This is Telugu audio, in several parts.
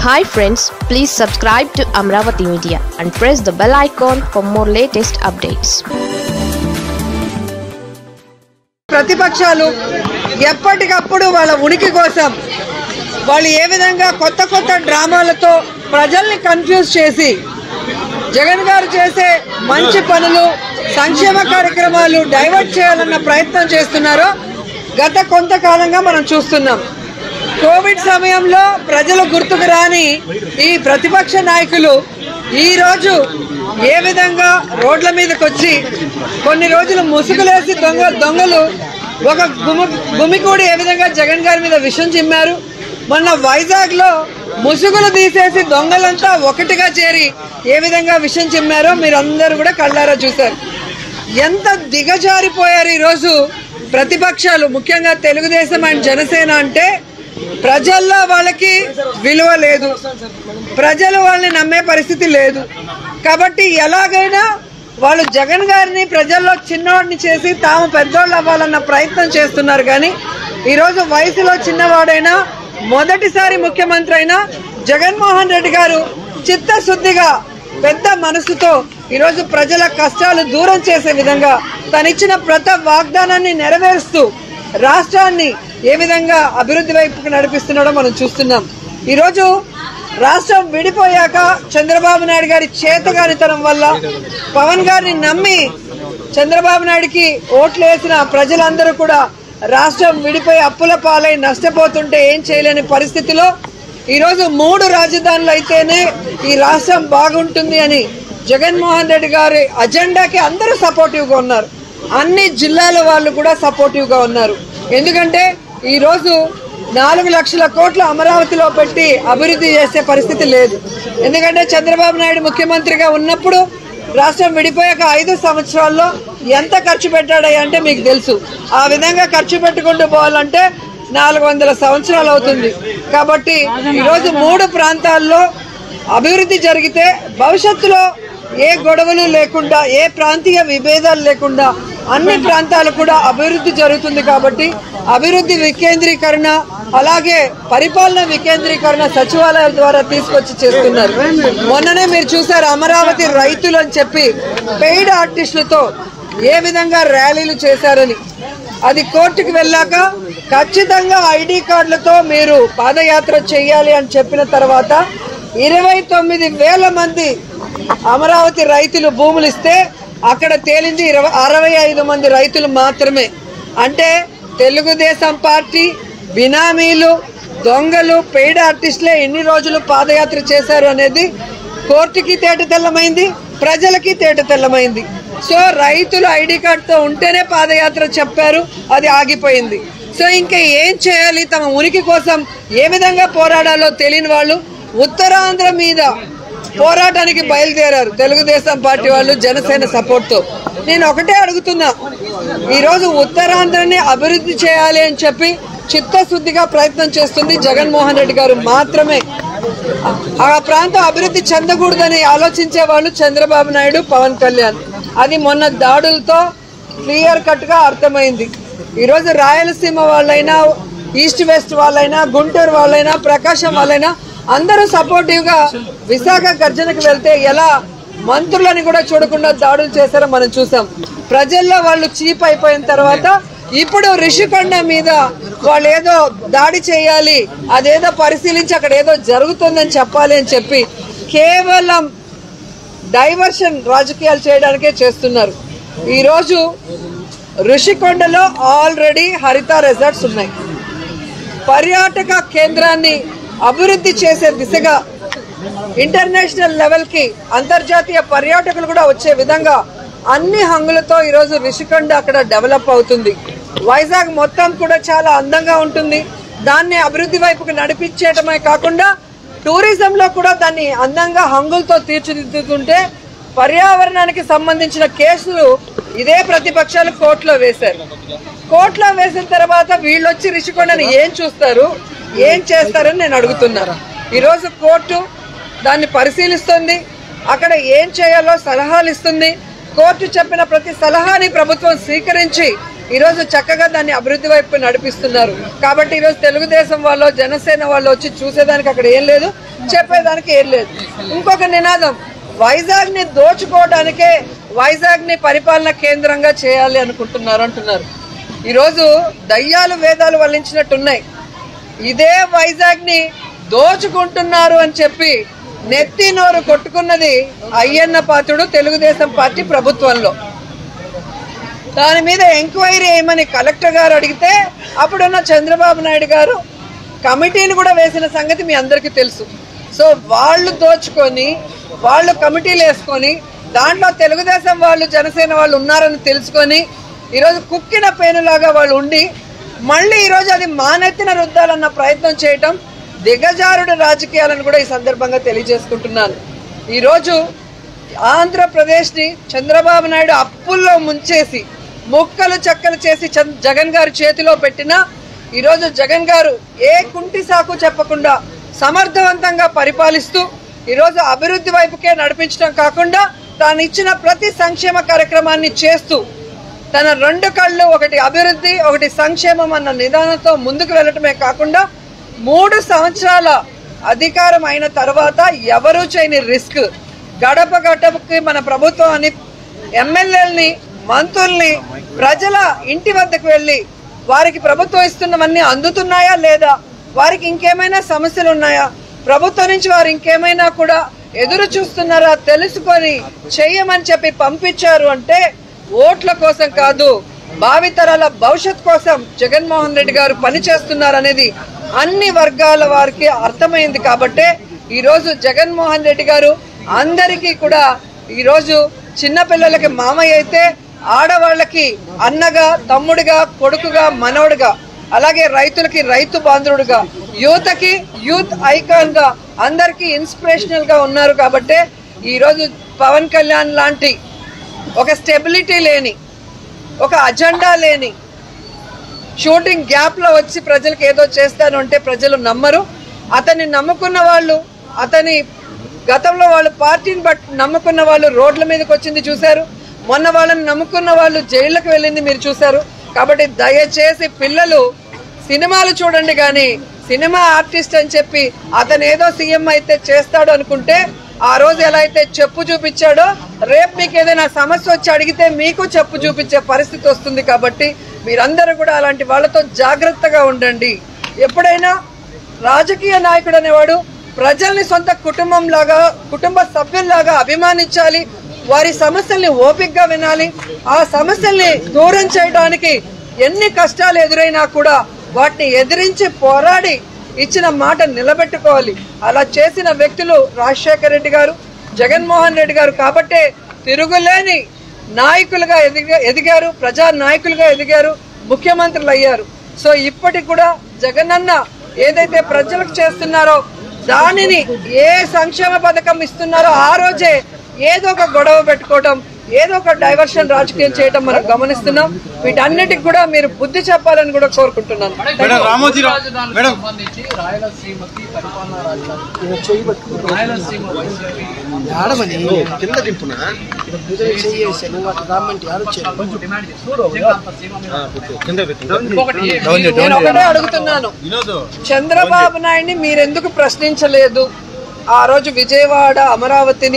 Hi friends please subscribe to Amaravati media and press the bell icon for more latest updates ప్రతిపక్షాలు ఎప్పటికప్పుడు వాళ్ళ ఉనికి కోసం వాళ్ళు ఏ విధంగా కొత్త కొత్త డ్రామాలతో ప్రజల్ని కన్ఫ్యూజ్ చేసి జగన్ గారు చేసే మంచి పనులు సంక్షేమ కార్యక్రమాలు డైవర్ట్ చేయాలన్న ప్రయత్నం చేస్తున్నారో గత కొంతకాలంగా మనం చూస్తున్నాం కోవిడ్ సమయంలో ప్రజలు గుర్తుకు రాని ఈ ప్రతిపక్ష నాయకులు ఈ రోజు ఏ విధంగా రోడ్ల మీదకి వచ్చి కొన్ని రోజులు ముసుగులేసి దొంగ దొంగలు ఒక గుమి గుమికూడి ఏ విధంగా జగన్ గారి మీద విషం చిమ్మారు మొన్న వైజాగ్ లో ముసుగులు తీసేసి దొంగలంతా ఒకటిగా చేరి ఏ విధంగా విషం చిమ్మారో మీరందరూ కూడా కళ్ళారా చూశారు ఎంత దిగజారిపోయారు ఈరోజు ప్రతిపక్షాలు ముఖ్యంగా తెలుగుదేశం అండ్ జనసేన అంటే ప్రజల్లో వాళ్ళకి విలువ లేదు ప్రజలు వాళ్ళని నమ్మే పరిస్థితి లేదు కాబట్టి ఎలాగైనా వాళ్ళు జగన్ గారిని ప్రజల్లో చిన్నవాడిని చేసి తాము పెద్దోళ్ళు అవ్వాలన్న ప్రయత్నం చేస్తున్నారు కానీ ఈరోజు వయసులో చిన్నవాడైనా మొదటిసారి ముఖ్యమంత్రి అయినా జగన్మోహన్ రెడ్డి గారు చిత్తశుద్ధిగా పెద్ద మనసుతో ఈరోజు ప్రజల కష్టాలు దూరం చేసే విధంగా తనిచ్చిన ప్రతి వాగ్దానాన్ని నెరవేరుస్తూ రాష్ట్రాన్ని ఏ విధంగా అభివృద్ధి వైపుకు నడిపిస్తున్నాడో మనం చూస్తున్నాం ఈరోజు రాష్ట్రం విడిపోయాక చంద్రబాబు నాయుడు గారి చేతగానితనం వల్ల పవన్ గారిని నమ్మి చంద్రబాబు నాయుడికి ఓట్లు వేసిన ప్రజలందరూ కూడా రాష్ట్రం విడిపోయి అప్పుల పాలై నష్టపోతుంటే ఏం చేయలేని పరిస్థితిలో ఈరోజు మూడు రాజధానులు అయితేనే ఈ రాష్ట్రం బాగుంటుంది అని జగన్మోహన్ రెడ్డి గారి అజెండాకి అందరూ సపోర్టివ్గా ఉన్నారు అన్ని జిల్లాల వాళ్ళు కూడా సపోర్టివ్గా ఉన్నారు ఎందుకంటే ఈరోజు నాలుగు లక్షల కోట్ల అమరావతిలో పెట్టి అభివృద్ధి చేసే పరిస్థితి లేదు ఎందుకంటే చంద్రబాబు నాయుడు ముఖ్యమంత్రిగా ఉన్నప్పుడు రాష్ట్రం విడిపోయాక ఐదు సంవత్సరాల్లో ఎంత ఖర్చు పెట్టాడయ్య అంటే మీకు తెలుసు ఆ విధంగా ఖర్చు పెట్టుకుంటూ పోవాలంటే నాలుగు వందల సంవత్సరాలు అవుతుంది కాబట్టి ఈరోజు మూడు ప్రాంతాల్లో అభివృద్ధి జరిగితే భవిష్యత్తులో ఏ గొడవలు లేకుండా ఏ ప్రాంతీయ విభేదాలు లేకుండా అన్ని ప్రాంతాలు కూడా అభివృద్ధి జరుగుతుంది కాబట్టి అభివృద్ధి వికేంద్రీకరణ అలాగే పరిపాలన వికేంద్రీకరణ సచివాలయాల ద్వారా తీసుకొచ్చి చేస్తున్నారు మొన్ననే మీరు చూసారు అమరావతి రైతులు అని చెప్పి పెయిడ్ ఆర్టిస్టులతో ఏ విధంగా ర్యాలీలు చేశారని అది కోర్టుకు వెళ్ళాక ఖచ్చితంగా ఐడి కార్డులతో మీరు పాదయాత్ర చేయాలి అని చెప్పిన తర్వాత ఇరవై తొమ్మిది వేల మంది అమరావతి రైతులు భూములు ఇస్తే అక్కడ తేలింది ఇరవై అరవై ఐదు మంది రైతులు మాత్రమే అంటే తెలుగుదేశం పార్టీ బినామీలు దొంగలు పెయిడ్ ఆర్టిస్టులే ఎన్ని రోజులు పాదయాత్ర చేశారు అనేది కోర్టుకి తేట తెల్లమైంది ప్రజలకి తేట తెల్లమైంది సో రైతులు ఐడి కార్డుతో ఉంటేనే పాదయాత్ర చెప్పారు అది ఆగిపోయింది సో ఇంకా ఏం చేయాలి తమ ఉనికి కోసం ఏ విధంగా పోరాడాలో తెలియని వాళ్ళు ఉత్తరాంధ్ర మీద పోరాటానికి బయలుదేరారు తెలుగుదేశం పార్టీ వాళ్ళు జనసేన సపోర్ట్ తో నేను ఒకటే అడుగుతున్నా ఈరోజు ఉత్తరాంధ్రని అభివృద్ధి చేయాలి అని చెప్పి చిత్తశుద్ధిగా ప్రయత్నం చేస్తుంది జగన్మోహన్ రెడ్డి గారు మాత్రమే ఆ ప్రాంతం అభివృద్ధి చెందకూడదని ఆలోచించే వాళ్ళు చంద్రబాబు నాయుడు పవన్ కళ్యాణ్ అది మొన్న దాడులతో క్లియర్ కట్ గా అర్థమైంది ఈరోజు రాయలసీమ వాళ్ళైనా ఈస్ట్ వెస్ట్ వాళ్ళైనా గుంటూరు వాళ్ళైనా ప్రకాశం వాళ్ళైనా అందరూ సపోర్టివ్ గా విశాఖ గర్జనకు వెళ్తే ఎలా మంత్రులని కూడా చూడకుండా దాడులు చేశారో మనం చూసాం ప్రజల్లో వాళ్ళు చీప్ అయిపోయిన తర్వాత ఇప్పుడు రిషికొండ మీద వాళ్ళు ఏదో దాడి చేయాలి అదేదో పరిశీలించి అక్కడ ఏదో జరుగుతుందని చెప్పాలి అని చెప్పి కేవలం డైవర్షన్ రాజకీయాలు చేయడానికే చేస్తున్నారు ఈరోజు ఋషికొండలో ఆల్రెడీ హరిత రిసార్ట్స్ ఉన్నాయి పర్యాటక కేంద్రాన్ని అభివృద్ధి చేసే దిశగా ఇంటర్నేషనల్ లెవెల్కి అంతర్జాతీయ పర్యాటకులు కూడా వచ్చే విధంగా అన్ని హంగులతో ఈరోజు రిషికొండ అక్కడ డెవలప్ అవుతుంది వైజాగ్ మొత్తం కూడా చాలా అందంగా ఉంటుంది దాన్ని అభివృద్ధి వైపుకు నడిపించేయటమే కాకుండా టూరిజంలో కూడా దాన్ని అందంగా హంగులతో తీర్చిదిద్దుతుంటే పర్యావరణానికి సంబంధించిన కేసులు ఇదే ప్రతిపక్షాలు కోర్టులో వేశారు కోర్టులో వేసిన తర్వాత వీళ్ళు వచ్చి రిషికొండని ఏం చూస్తారు ఏం చేస్తారని నేను అడుగుతున్నాను ఈరోజు కోర్టు దాన్ని పరిశీలిస్తుంది అక్కడ ఏం చేయాలో సలహాలు ఇస్తుంది కోర్టు చెప్పిన ప్రతి సలహాని ప్రభుత్వం స్వీకరించి ఈరోజు చక్కగా దాన్ని అభివృద్ధి వైపు నడిపిస్తున్నారు కాబట్టి ఈరోజు తెలుగుదేశం వాళ్ళు జనసేన వాళ్ళు వచ్చి చూసేదానికి అక్కడ ఏం లేదు చెప్పేదానికి ఏం లేదు ఇంకొక నినాదం వైజాగ్ ని దోచుకోవడానికే వైజాగ్ ని పరిపాలన కేంద్రంగా చేయాలి అనుకుంటున్నారు అంటున్నారు ఈరోజు దయ్యాలు వేదాలు వల్లించినట్టున్నాయి ఇదే వైజాగ్ ని దోచుకుంటున్నారు అని చెప్పి నెత్తి నోరు కొట్టుకున్నది అయ్యన్న పాత్రుడు తెలుగుదేశం పార్టీ ప్రభుత్వంలో దాని మీద ఎంక్వైరీ చేయమని కలెక్టర్ గారు అడిగితే అప్పుడున్న చంద్రబాబు నాయుడు గారు కమిటీని కూడా వేసిన సంగతి మీ అందరికీ తెలుసు సో వాళ్ళు దోచుకొని వాళ్ళు కమిటీలు వేసుకొని దాంట్లో తెలుగుదేశం వాళ్ళు జనసేన వాళ్ళు ఉన్నారని తెలుసుకొని ఈరోజు కుక్కిన పేనులాగా వాళ్ళు ఉండి మళ్ళీ ఈరోజు అది మానెత్తిన రుద్దాలన్న ప్రయత్నం చేయటం దిగజారుడు రాజకీయాలను కూడా ఈ సందర్భంగా తెలియజేసుకుంటున్నాను ఈరోజు ఆంధ్రప్రదేశ్ని చంద్రబాబు నాయుడు అప్పుల్లో ముంచేసి ముక్కలు చక్కలు చేసి చంద్- జగన్ గారి చేతిలో పెట్టినా ఈరోజు జగన్ గారు ఏ కుంటి సాకు చెప్పకుండా సమర్థవంతంగా పరిపాలిస్తూ ఈరోజు అభివృద్ధి వైపుకే నడిపించడం కాకుండా తాను ఇచ్చిన ప్రతి సంక్షేమ కార్యక్రమాన్ని చేస్తూ తన రెండు కళ్ళు ఒకటి అభివృద్ధి ఒకటి సంక్షేమం అన్న నిదానంతో ముందుకు వెళ్ళటమే కాకుండా మూడు సంవత్సరాల అధికారం అయిన తర్వాత ఎవరూ చేయని రిస్క్ గడప గడపకి మన ప్రభుత్వాన్ని ఎమ్మెల్యేలని మంత్రుల్ని ప్రజల ఇంటి వద్దకు వెళ్ళి వారికి ప్రభుత్వం ఇస్తున్నవన్నీ అందుతున్నాయా లేదా వారికి ఇంకేమైనా సమస్యలు ఉన్నాయా ప్రభుత్వం నుంచి వారు ఇంకేమైనా కూడా ఎదురు చూస్తున్నారా తెలుసుకొని చెయ్యమని చెప్పి పంపించారు అంటే ఓట్ల కోసం కాదు భావితరాల భవిష్యత్ కోసం జగన్మోహన్ రెడ్డి గారు పనిచేస్తున్నారనేది అన్ని వర్గాల వారికి అర్థమైంది కాబట్టే ఈరోజు జగన్మోహన్ రెడ్డి గారు అందరికీ కూడా ఈరోజు చిన్నపిల్లలకి మామయ్య అయితే ఆడవాళ్ళకి అన్నగా తమ్ముడిగా కొడుకుగా మనవడుగా అలాగే రైతులకి రైతు బాంధవుడుగా యువతకి యూత్ ఐకాన్ గా అందరికీ ఇన్స్పిరేషనల్ గా ఉన్నారు కాబట్టే ఈరోజు పవన్ కళ్యాణ్ లాంటి ఒక స్టెబిలిటీ లేని ఒక అజెండా లేని షూటింగ్ గ్యాప్ లో వచ్చి ప్రజలకు ఏదో చేస్తాను అంటే ప్రజలు నమ్మరు అతన్ని నమ్ముకున్న వాళ్ళు అతని గతంలో వాళ్ళు పార్టీని బట్టి నమ్ముకున్న వాళ్ళు రోడ్ల మీదకి వచ్చింది చూశారు మొన్న వాళ్ళని నమ్ముకున్న వాళ్ళు జైళ్ళకి వెళ్ళింది మీరు చూశారు కాబట్టి దయచేసి పిల్లలు సినిమాలు చూడండి కానీ సినిమా ఆర్టిస్ట్ అని చెప్పి అతను ఏదో సీఎం అయితే చేస్తాడు అనుకుంటే ఆ రోజు ఎలా అయితే చెప్పు చూపించాడో రేపు మీకు ఏదైనా సమస్య వచ్చి అడిగితే మీకు చెప్పు చూపించే పరిస్థితి వస్తుంది కాబట్టి మీరందరూ కూడా అలాంటి వాళ్ళతో జాగ్రత్తగా ఉండండి ఎప్పుడైనా రాజకీయ నాయకుడు అనేవాడు ప్రజల్ని సొంత కుటుంబం లాగా కుటుంబ సభ్యుల్లాగా అభిమానించాలి వారి సమస్యల్ని ఓపికగా వినాలి ఆ సమస్యల్ని దూరం చేయడానికి ఎన్ని కష్టాలు ఎదురైనా కూడా వాటిని ఎదిరించి పోరాడి ఇచ్చిన మాట నిలబెట్టుకోవాలి అలా చేసిన వ్యక్తులు రాజశేఖర రెడ్డి గారు జగన్మోహన్ రెడ్డి గారు కాబట్టే తిరుగులేని నాయకులుగా ఎదిగా ఎదిగారు ప్రజా నాయకులుగా ఎదిగారు ముఖ్యమంత్రులు అయ్యారు సో ఇప్పటికి కూడా జగనన్న ఏదైతే ప్రజలకు చేస్తున్నారో దానిని ఏ సంక్షేమ పథకం ఇస్తున్నారో ఆ రోజే ఏదో ఒక గొడవ పెట్టుకోవటం ఏదో ఒక డైవర్షన్ రాజకీయం చేయటం మనం గమనిస్తున్నాం వీటన్నిటికి కూడా మీరు బుద్ధి చెప్పాలని కూడా కోరుకుంటున్నాను మేడం రామోజీరావు మేడం సంబంధించి రాయలసీమకి పరిపాలనా రాజధాని రాయలసీమ వైసీపీ ఆడమని కింద దింపునా భుజం చెయ్యేసి నువ్వు అట్లా రమ్మంటే ఆడు కొంచెం డిమాండ్ చేసి నిజంగా అంత సీమ మీద కింద పెట్టు. ఇంకొకటి నేను ఒకటే అడుగుతున్నాను వినోద్ చంద్రబాబు నాయుడిని మీరెందుకు ప్రశ్నించలేదు ఆ రోజు విజయవాడ అమరావతిని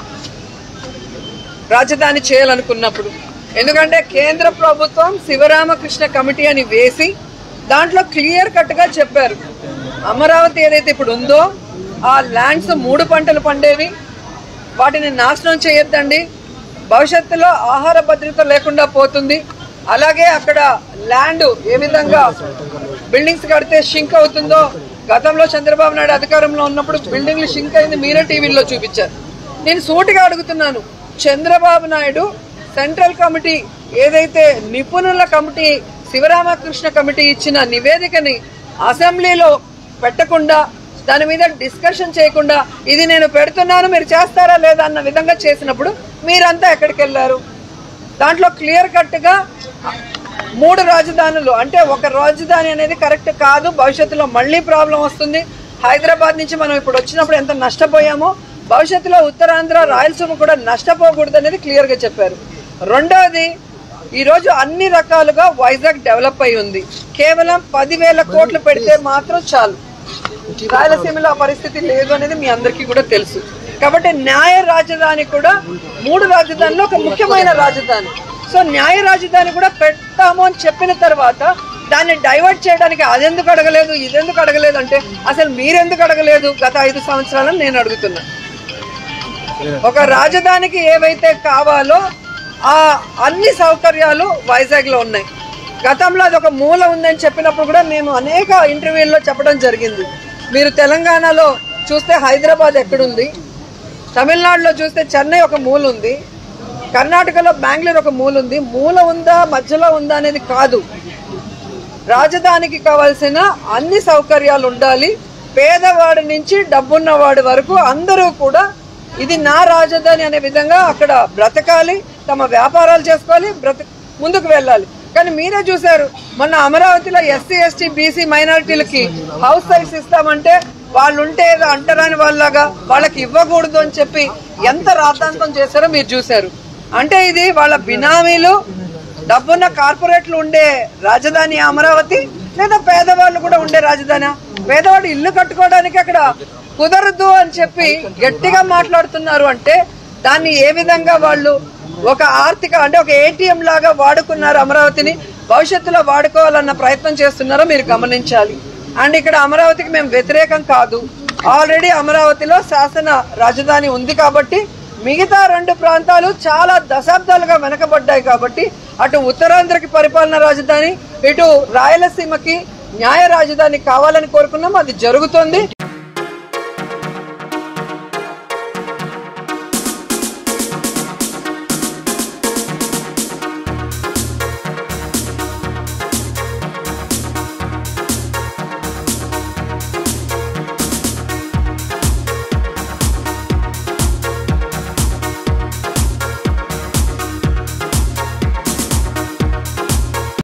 రాజధాని చేయాలనుకున్నప్పుడు ఎందుకంటే కేంద్ర ప్రభుత్వం శివరామకృష్ణ కమిటీ అని వేసి దాంట్లో క్లియర్ కట్ గా చెప్పారు అమరావతి ఏదైతే ఇప్పుడు ఉందో ఆ ల్యాండ్స్ మూడు పంటలు పండేవి వాటిని నాశనం చేయొద్దండి భవిష్యత్తులో ఆహార భద్రత లేకుండా పోతుంది అలాగే అక్కడ ల్యాండ్ ఏ విధంగా బిల్డింగ్స్ కడితే షింక్ అవుతుందో గతంలో చంద్రబాబు నాయుడు అధికారంలో ఉన్నప్పుడు బిల్డింగ్లు షింక్ అయింది మీరే టీవీలో చూపించారు నేను సూటిగా అడుగుతున్నాను చంద్రబాబు నాయుడు సెంట్రల్ కమిటీ ఏదైతే నిపుణుల కమిటీ శివరామకృష్ణ కమిటీ ఇచ్చిన నివేదికని అసెంబ్లీలో పెట్టకుండా దాని మీద డిస్కషన్ చేయకుండా ఇది నేను పెడుతున్నాను మీరు చేస్తారా లేదా అన్న విధంగా చేసినప్పుడు మీరంతా ఎక్కడికి వెళ్ళారు దాంట్లో క్లియర్ కట్గా మూడు రాజధానులు అంటే ఒక రాజధాని అనేది కరెక్ట్ కాదు భవిష్యత్తులో మళ్ళీ ప్రాబ్లం వస్తుంది హైదరాబాద్ నుంచి మనం ఇప్పుడు వచ్చినప్పుడు ఎంత నష్టపోయామో భవిష్యత్తులో ఉత్తరాంధ్ర రాయలసీమ కూడా నష్టపోకూడదు అనేది క్లియర్గా చెప్పారు రెండవది ఈ రోజు అన్ని రకాలుగా వైజాగ్ డెవలప్ అయి ఉంది కేవలం పదివేల కోట్లు పెడితే మాత్రం చాలు రాయలసీమలో ఆ పరిస్థితి లేదు అనేది మీ అందరికీ కూడా తెలుసు కాబట్టి న్యాయ రాజధాని కూడా మూడు రాజధానిలో ఒక ముఖ్యమైన రాజధాని సో న్యాయ రాజధాని కూడా పెడతాము అని చెప్పిన తర్వాత దాన్ని డైవర్ట్ చేయడానికి అదెందుకు అడగలేదు ఇదెందుకు అడగలేదు అంటే అసలు మీరెందుకు అడగలేదు గత ఐదు సంవత్సరాలని నేను అడుగుతున్నా ఒక రాజధానికి ఏవైతే కావాలో ఆ అన్ని సౌకర్యాలు వైజాగ్ లో ఉన్నాయి గతంలో అది ఒక మూల ఉందని చెప్పినప్పుడు కూడా మేము అనేక ఇంటర్వ్యూల్లో చెప్పడం జరిగింది మీరు తెలంగాణలో చూస్తే హైదరాబాద్ ఎక్కడుంది తమిళనాడులో చూస్తే చెన్నై ఒక మూల ఉంది కర్ణాటకలో బెంగళూరు ఒక మూల ఉంది మూల ఉందా మధ్యలో ఉందా అనేది కాదు రాజధానికి కావాల్సిన అన్ని సౌకర్యాలు ఉండాలి పేదవాడి నుంచి డబ్బున్నవాడి వరకు అందరూ కూడా ఇది నా రాజధాని అనే విధంగా అక్కడ బ్రతకాలి తమ వ్యాపారాలు చేసుకోవాలి బ్రత ముందుకు వెళ్ళాలి కానీ మీరే చూశారు మొన్న అమరావతిలో ఎస్సీ ఎస్టీ బీసీ మైనారిటీలకి హౌస్ సైట్స్ ఇస్తామంటే వాళ్ళు ఉంటే ఏదో అంటరాని వాళ్ళలాగా వాళ్ళకి ఇవ్వకూడదు అని చెప్పి ఎంత రాద్ధాంతం చేశారో మీరు చూశారు అంటే ఇది వాళ్ళ బినామీలు డబ్బున్న కార్పొరేట్లు ఉండే రాజధాని అమరావతి లేదా పేదవాళ్ళు కూడా ఉండే రాజధాని పేదవాడు ఇల్లు కట్టుకోవడానికి అక్కడ కుదరదు అని చెప్పి గట్టిగా మాట్లాడుతున్నారు అంటే దాన్ని ఏ విధంగా వాళ్ళు ఒక ఆర్థిక అంటే ఒక ఏటీఎం లాగా వాడుకున్నారు అమరావతిని భవిష్యత్తులో వాడుకోవాలన్న ప్రయత్నం చేస్తున్నారో మీరు గమనించాలి అండ్ ఇక్కడ అమరావతికి మేము వ్యతిరేకం కాదు ఆల్రెడీ అమరావతిలో శాసన రాజధాని ఉంది కాబట్టి మిగతా రెండు ప్రాంతాలు చాలా దశాబ్దాలుగా వెనకబడ్డాయి కాబట్టి అటు ఉత్తరాంధ్రకి పరిపాలన రాజధాని ఇటు రాయలసీమకి న్యాయ రాజధాని కావాలని కోరుకున్నాం అది జరుగుతుంది